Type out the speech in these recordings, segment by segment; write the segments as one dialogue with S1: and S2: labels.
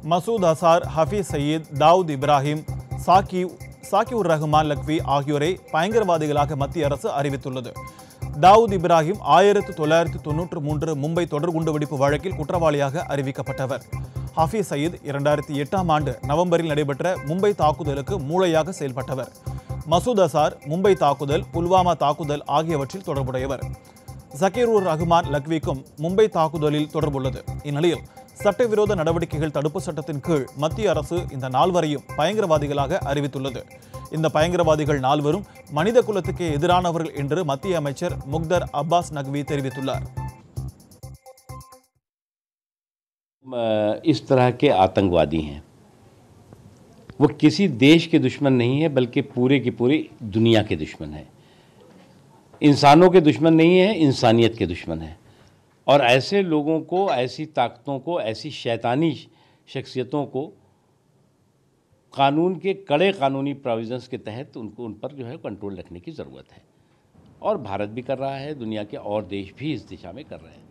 S1: மசூத் அசார் ஹஃபீஸ் சயீத் தாவூத் இப்ராஹிம் சாக்கி சாக்கிவுர் ரஹ்மான் லக்வி ஆகியோரை பயங்கரவாதிகளாக மத்திய அரசு அறிவித்துள்ளது தாவூத் இப்ராஹிம் ஆயிரத்து தொள்ளாயிரத்து தொன்னூற்று மூன்று மும்பை தொடர் குண்டுவெடிப்பு வழக்கில் குற்றவாளியாக அறிவிக்கப்பட்டவர் ஹஃபீஸ் சயீத் இரண்டாயிரத்தி எட்டாம் ஆண்டு நவம்பரில் நடைபெற்ற மும்பை தாக்குதலுக்கு மூளையாக செயல்பட்டவர் மசூத் அசார் மும்பை தாக்குதல் புல்வாமா தாக்குதல் ஆகியவற்றில் தொடர்புடையவர் ஜக்கீருர் ரஹ்மான் லக்விக்கும் மும்பை தாக்குதலில் தொடர்புள்ளது இந்நிலையில் சட்டவிரோத நடவடிக்கைகள் தடுப்பு சட்டத்தின் கீழ் மத்திய அரசு இந்த நால்வரையும் பயங்கரவாதிகளாக அறிவித்துள்ளது இந்த பயங்கரவாதிகள் நால்வரும் மனித குலத்துக்கே எதிரானவர்கள் என்று மத்திய அமைச்சர் முக்தர் அப்பாஸ் நக்வி தெரிவித்துள்ளார்
S2: अ, इस तरह के आतंकवादी हैं वो किसी देश के दुश्मन नहीं है बल्कि पूरे की पूरी दुनिया के दुश्मन है इंसानों के दुश्मन नहीं है इंसानियत के दुश्मन है और ऐसे लोगों को ऐसी ताकतों को ऐसी शैतानी शख्सियतों को कानून के कड़े कानूनी प्रोविजंस के तहत उनको उन पर जो है कंट्रोल रखने की ज़रूरत है और भारत भी कर रहा है दुनिया के और देश भी इस दिशा में कर रहे हैं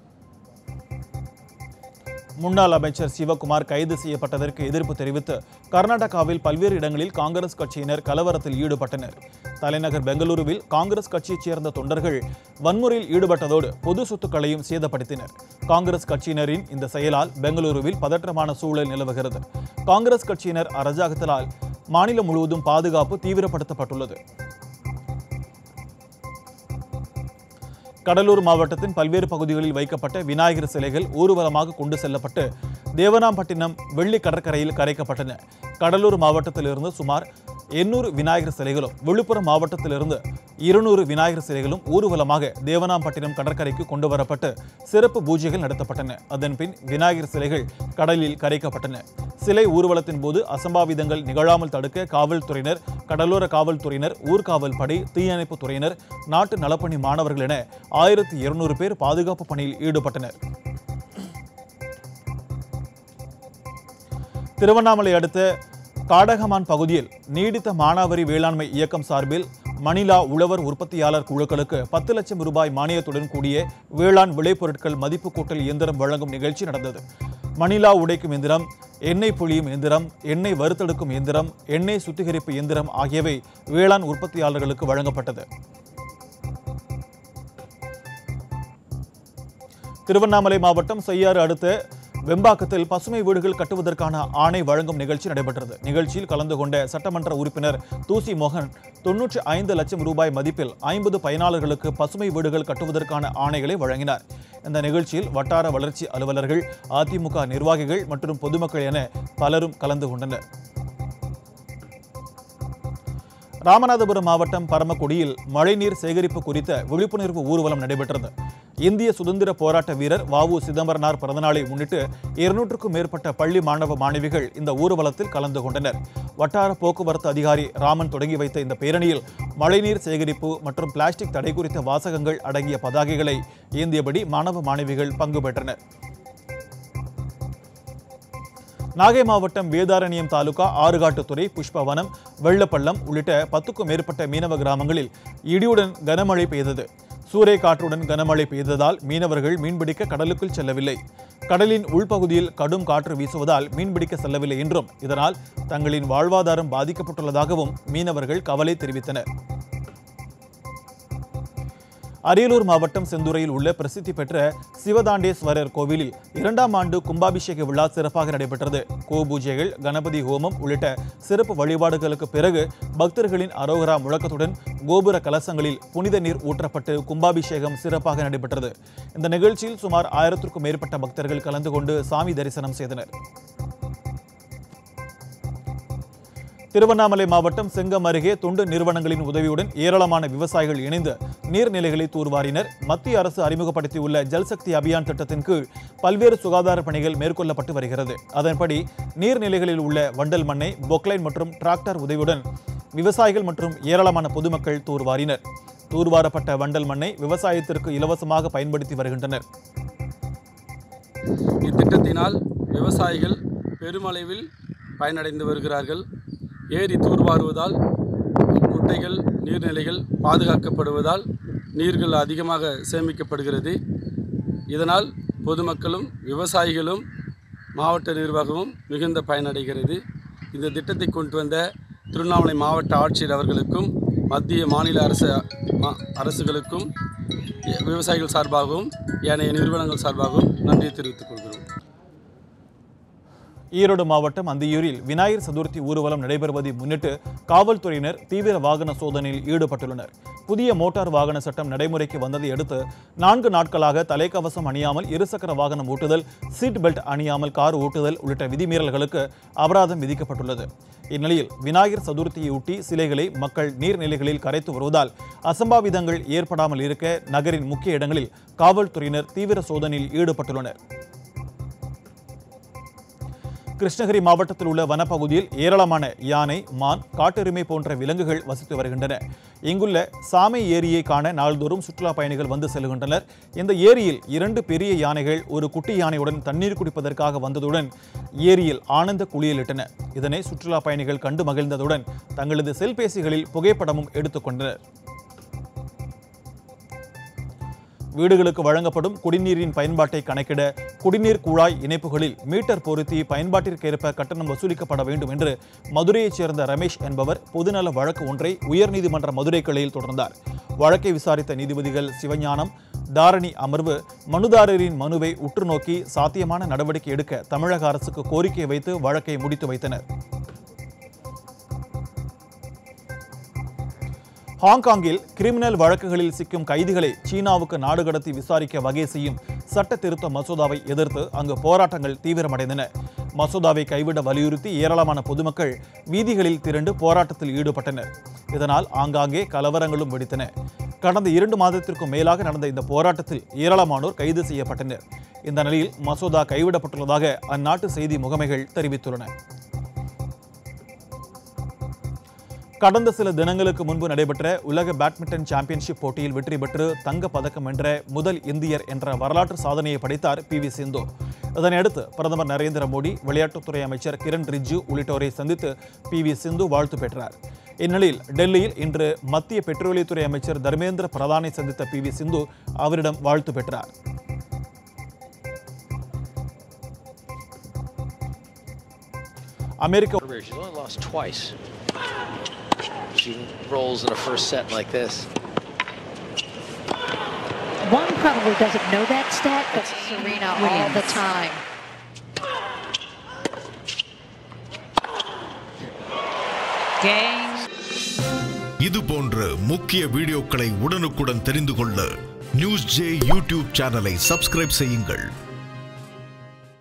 S1: முன்னாள் அமைச்சர் சிவகுமார் கைது செய்யப்பட்டதற்கு எதிர்ப்பு தெரிவித்து கர்நாடகாவில் பல்வேறு இடங்களில் காங்கிரஸ் கட்சியினர் கலவரத்தில் ஈடுபட்டனர் தலைநகர் பெங்களூருவில் காங்கிரஸ் கட்சியைச் சேர்ந்த தொண்டர்கள் வன்முறையில் ஈடுபட்டதோடு பொது சொத்துக்களையும் சேதப்படுத்தினர் காங்கிரஸ் கட்சியினரின் இந்த செயலால் பெங்களூருவில் பதற்றமான சூழல் நிலவுகிறது காங்கிரஸ் கட்சியினர் அராஜகத்தால் மாநிலம் முழுவதும் பாதுகாப்பு தீவிரப்படுத்தப்பட்டுள்ளது கடலூர் மாவட்டத்தின் பல்வேறு பகுதிகளில் வைக்கப்பட்ட விநாயகர் சிலைகள் ஊர்வலமாக கொண்டு செல்லப்பட்டு தேவனாம்பட்டினம் வெள்ளி கடற்கரையில் கரைக்கப்பட்டன கடலூர் மாவட்டத்திலிருந்து சுமார் எண்ணூறு விநாயகர் சிலைகளும் விழுப்புரம் மாவட்டத்திலிருந்து இருநூறு விநாயகர் சிலைகளும் ஊர்வலமாக தேவனாம்பட்டினம் கடற்கரைக்கு கொண்டு வரப்பட்டு சிறப்பு பூஜைகள் நடத்தப்பட்டன அதன்பின் விநாயகர் சிலைகள் கடலில் கரைக்கப்பட்டன சிலை ஊர்வலத்தின் போது அசம்பாவிதங்கள் நிகழாமல் தடுக்க காவல்துறையினர் கடலோர காவல்துறையினர் ஊர்காவல் படை தீயணைப்பு துறையினர் நாட்டு நலப்பணி மாணவர்கள் என ஆயிரத்தி இருநூறு பேர் பாதுகாப்பு பணியில் ஈடுபட்டனர் திருவண்ணாமலை அடுத்த காடகமான் பகுதியில் நீடித்த மானாவரி வேளாண்மை இயக்கம் சார்பில் மணிலா உழவர் உற்பத்தியாளர் குழுக்களுக்கு பத்து லட்சம் ரூபாய் மானியத்துடன் கூடிய வேளாண் விளைபொருட்கள் மதிப்பு கூட்டல் இயந்திரம் வழங்கும் நிகழ்ச்சி நடந்தது மணிலா உடைக்கும் எந்திரம் எண்ணெய் புழியும் எந்திரம் எண்ணெய் வறுத்தெடுக்கும் எந்திரம் எண்ணெய் சுத்திகரிப்பு எந்திரம் ஆகியவை வேளாண் உற்பத்தியாளர்களுக்கு வழங்கப்பட்டது திருவண்ணாமலை மாவட்டம் செய்யாறு அடுத்த வெம்பாக்கத்தில் பசுமை வீடுகள் கட்டுவதற்கான ஆணை வழங்கும் நிகழ்ச்சி நடைபெற்றது நிகழ்ச்சியில் கலந்து கொண்ட சட்டமன்ற உறுப்பினர் தூசி மோகன் தொன்னூற்றி ஐந்து லட்சம் ரூபாய் மதிப்பில் ஐம்பது பயனாளர்களுக்கு பசுமை வீடுகள் கட்டுவதற்கான ஆணைகளை வழங்கினார் இந்த நிகழ்ச்சியில் வட்டார வளர்ச்சி அலுவலர்கள் அதிமுக நிர்வாகிகள் மற்றும் பொதுமக்கள் என பலரும் கலந்து கொண்டனர் ராமநாதபுரம் மாவட்டம் பரமக்குடியில் மழைநீர் சேகரிப்பு குறித்த விழிப்புணர்வு ஊர்வலம் நடைபெற்றது இந்திய சுதந்திர போராட்ட வீரர் வவு சிதம்பரனார் பிறந்தநாளை முன்னிட்டு இருநூற்றுக்கும் மேற்பட்ட பள்ளி மாணவ மாணவிகள் இந்த ஊர்வலத்தில் கலந்து கொண்டனர் வட்டார போக்குவரத்து அதிகாரி ராமன் தொடங்கி வைத்த இந்த பேரணியில் மழைநீர் சேகரிப்பு மற்றும் பிளாஸ்டிக் தடை குறித்த வாசகங்கள் அடங்கிய பதாகைகளை ஏந்தியபடி மாணவ மாணவிகள் பங்கு பெற்றனர் நாகை மாவட்டம் வேதாரண்யம் தாலுகா ஆறுகாட்டுத்துறை புஷ்பவனம் வெள்ளப்பள்ளம் உள்ளிட்ட பத்துக்கும் மேற்பட்ட மீனவ கிராமங்களில் இடியுடன் கனமழை பெய்தது சூறைக்காற்றுடன் கனமழை பெய்ததால் மீனவர்கள் மீன்பிடிக்க கடலுக்குள் செல்லவில்லை கடலின் உள்பகுதியில் கடும் காற்று வீசுவதால் மீன்பிடிக்க செல்லவில்லை என்றும் இதனால் தங்களின் வாழ்வாதாரம் பாதிக்கப்பட்டுள்ளதாகவும் மீனவர்கள் கவலை தெரிவித்தனர் அரியலூர் மாவட்டம் செந்துறையில் உள்ள பிரசித்தி பெற்ற சிவதாண்டேஸ்வரர் கோவிலில் இரண்டாம் ஆண்டு கும்பாபிஷேக விழா சிறப்பாக நடைபெற்றது கோபூஜைகள் கணபதி ஹோமம் உள்ளிட்ட சிறப்பு வழிபாடுகளுக்கு பிறகு பக்தர்களின் அரோகரா முழக்கத்துடன் கோபுர கலசங்களில் புனித நீர் ஊற்றப்பட்டு கும்பாபிஷேகம் சிறப்பாக நடைபெற்றது இந்த நிகழ்ச்சியில் சுமார் ஆயிரத்திற்கும் மேற்பட்ட பக்தர்கள் கலந்து கொண்டு சாமி தரிசனம் செய்தனர் திருவண்ணாமலை மாவட்டம் செங்கம் அருகே தொண்டு நிறுவனங்களின் உதவியுடன் ஏராளமான விவசாயிகள் இணைந்து நீர்நிலைகளை தூர்வாரினர் மத்திய அரசு அறிமுகப்படுத்தியுள்ள ஜல்சக்தி அபியான் திட்டத்தின் கீழ் பல்வேறு சுகாதார பணிகள் மேற்கொள்ளப்பட்டு வருகிறது அதன்படி நீர்நிலைகளில் உள்ள வண்டல் மண்ணை பொக்லைன் மற்றும் டிராக்டர் உதவியுடன் விவசாயிகள் மற்றும் ஏராளமான பொதுமக்கள் தூர்வாரினர் தூர்வாரப்பட்ட வண்டல் மண்ணை விவசாயத்திற்கு இலவசமாக பயன்படுத்தி வருகின்றனர்
S3: இத்திட்டத்தினால் விவசாயிகள் பெருமளவில் பயனடைந்து வருகிறார்கள் ஏரி தூர்வாருவதால் குட்டைகள் நீர்நிலைகள் பாதுகாக்கப்படுவதால் நீர்கள் அதிகமாக சேமிக்கப்படுகிறது இதனால் பொதுமக்களும் விவசாயிகளும் மாவட்ட நிர்வாகமும் மிகுந்த பயனடைகிறது இந்த திட்டத்தை கொண்டு வந்த திருவண்ணாமலை மாவட்ட ஆட்சியர் அவர்களுக்கும் மத்திய மாநில அரசு மா- அரசுகளுக்கும் விவசாயிகள் சார்பாகவும் ஏனைய நிறுவனங்கள் சார்பாகவும் நன்றியை தெரிவித்துக் கொள்கிறோம்
S1: ஈரோடு மாவட்டம் அந்தியூரில் விநாயகர் சதுர்த்தி ஊர்வலம் நடைபெறுவதை முன்னிட்டு காவல்துறையினர் தீவிர வாகன சோதனையில் ஈடுபட்டுள்ளனர் புதிய மோட்டார் வாகன சட்டம் நடைமுறைக்கு வந்ததை அடுத்து நான்கு நாட்களாக தலைக்கவசம் அணியாமல் இருசக்கர வாகனம் ஓட்டுதல் சீட் பெல்ட் அணியாமல் கார் ஓட்டுதல் உள்ளிட்ட விதிமீறல்களுக்கு அபராதம் விதிக்கப்பட்டுள்ளது இந்நிலையில் விநாயகர் சதுர்த்தியொட்டி சிலைகளை மக்கள் நீர்நிலைகளில் கரைத்து வருவதால் அசம்பாவிதங்கள் ஏற்படாமல் இருக்க நகரின் முக்கிய இடங்களில் காவல்துறையினர் தீவிர சோதனையில் ஈடுபட்டுள்ளனர் கிருஷ்ணகிரி மாவட்டத்தில் உள்ள வனப்பகுதியில் ஏராளமான யானை மான் காட்டெருமை போன்ற விலங்குகள் வசித்து வருகின்றன இங்குள்ள சாமை ஏரியை காண நாள்தோறும் சுற்றுலா பயணிகள் வந்து செல்கின்றனர் இந்த ஏரியில் இரண்டு பெரிய யானைகள் ஒரு குட்டி யானையுடன் தண்ணீர் குடிப்பதற்காக வந்ததுடன் ஏரியில் ஆனந்த குளியலிட்டன இதனை சுற்றுலா பயணிகள் கண்டு மகிழ்ந்ததுடன் தங்களது செல்பேசிகளில் புகைப்படமும் எடுத்துக்கொண்டனர் வீடுகளுக்கு வழங்கப்படும் குடிநீரின் பயன்பாட்டை கணக்கிட குடிநீர் குழாய் இணைப்புகளில் மீட்டர் பொருத்தி பயன்பாட்டிற்கேற்ப கட்டணம் வசூலிக்கப்பட வேண்டும் என்று மதுரையைச் சேர்ந்த ரமேஷ் என்பவர் பொதுநல வழக்கு ஒன்றை உயர்நீதிமன்ற மதுரை கிளையில் தொடர்ந்தார் வழக்கை விசாரித்த நீதிபதிகள் சிவஞானம் தாரணி அமர்வு மனுதாரரின் மனுவை உற்று நோக்கி சாத்தியமான நடவடிக்கை எடுக்க தமிழக அரசுக்கு கோரிக்கை வைத்து வழக்கை முடித்து வைத்தனர் ஹாங்காங்கில் கிரிமினல் வழக்குகளில் சிக்கும் கைதிகளை சீனாவுக்கு நாடு கடத்தி விசாரிக்க வகை செய்யும் சட்ட திருத்த மசோதாவை எதிர்த்து அங்கு போராட்டங்கள் தீவிரமடைந்தன மசோதாவை கைவிட வலியுறுத்தி ஏராளமான பொதுமக்கள் வீதிகளில் திரண்டு போராட்டத்தில் ஈடுபட்டனர் இதனால் ஆங்காங்கே கலவரங்களும் வெடித்தன கடந்த இரண்டு மாதத்திற்கும் மேலாக நடந்த இந்த போராட்டத்தில் ஏராளமானோர் கைது செய்யப்பட்டனர் இந்த நிலையில் மசோதா கைவிடப்பட்டுள்ளதாக அந்நாட்டு செய்தி முகமைகள் தெரிவித்துள்ளன கடந்த சில தினங்களுக்கு முன்பு நடைபெற்ற உலக பேட்மிண்டன் சாம்பியன்ஷிப் போட்டியில் வெற்றி பெற்று தங்கப் பதக்கம் வென்ற முதல் இந்தியர் என்ற வரலாற்று சாதனையை படைத்தார் பி வி சிந்து இதனையடுத்து பிரதமர் நரேந்திர மோடி விளையாட்டுத்துறை அமைச்சர் கிரண் ரிஜிஜு உள்ளிட்டோரை சந்தித்து பி வி சிந்து வாழ்த்து பெற்றார் இந்நிலையில் டெல்லியில் இன்று மத்திய பெட்ரோலியத்துறை அமைச்சர் தர்மேந்திர பிரதானை சந்தித்த பி வி சிந்து அவரிடம் வாழ்த்து பெற்றார் அமெரிக்க
S4: career. She's only lost twice. She rolls in a first set like this.
S5: One probably doesn't know that stat, but Serena all the time. Game.
S6: இது போன்ற முக்கிய வீடியோக்களை உடனுக்குடன் தெரிந்து கொள்ள நியூஸ் ஜே யூடியூப் சேனலை சப்ஸ்கிரைப் செய்யுங்கள்